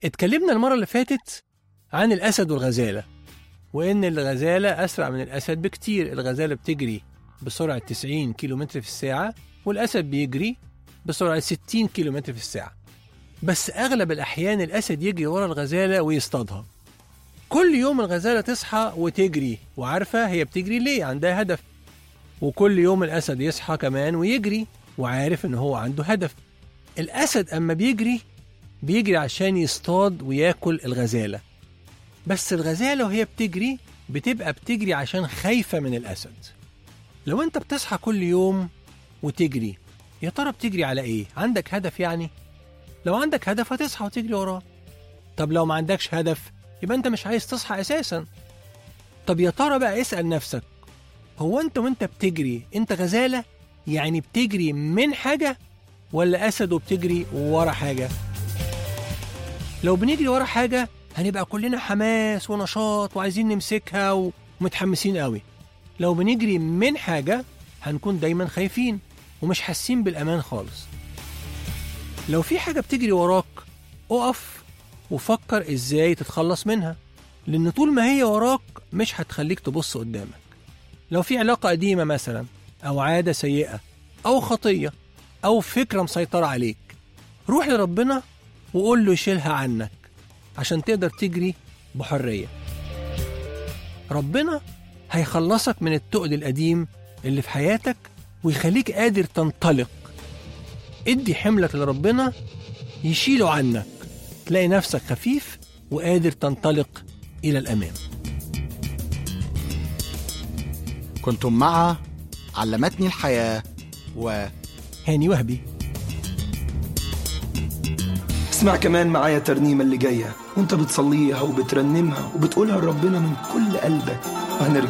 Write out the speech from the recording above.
اتكلمنا المرة اللي فاتت عن الأسد والغزالة وإن الغزالة أسرع من الأسد بكتير الغزالة بتجري بسرعة 90 كيلومتر في الساعة والأسد بيجري بسرعة 60 كيلومتر في الساعة بس أغلب الأحيان الأسد يجري ورا الغزالة ويصطادها كل يوم الغزالة تصحى وتجري وعارفة هي بتجري ليه عندها هدف وكل يوم الأسد يصحى كمان ويجري وعارف إن هو عنده هدف الأسد أما بيجري بيجري عشان يصطاد وياكل الغزالة بس الغزالة وهي بتجري بتبقى بتجري عشان خايفة من الأسد لو أنت بتصحى كل يوم وتجري يا ترى بتجري على إيه؟ عندك هدف يعني؟ لو عندك هدف هتصحى وتجري وراه طب لو ما عندكش هدف يبقى أنت مش عايز تصحى أساسا طب يا ترى بقى اسأل نفسك هو أنت وأنت بتجري أنت غزالة يعني بتجري من حاجة ولا أسد وبتجري ورا حاجة؟ لو بنجري ورا حاجة هنبقى كلنا حماس ونشاط وعايزين نمسكها ومتحمسين قوي لو بنجري من حاجة هنكون دايما خايفين ومش حاسين بالأمان خالص لو في حاجة بتجري وراك اقف وفكر ازاي تتخلص منها لأن طول ما هي وراك مش هتخليك تبص قدامك لو في علاقة قديمة مثلا أو عادة سيئة أو خطية أو فكرة مسيطرة عليك روح لربنا وقول له يشيلها عنك عشان تقدر تجري بحرية ربنا هيخلصك من التقل القديم اللي في حياتك ويخليك قادر تنطلق ادي حملك لربنا يشيله عنك تلاقي نفسك خفيف وقادر تنطلق إلى الأمام كنتم مع علمتني الحياة و هاني وهبي اسمع كمان معايا الترنيمة اللي جاية وانت بتصليها وبترنمها وبتقولها لربنا من كل قلبك وهنرجع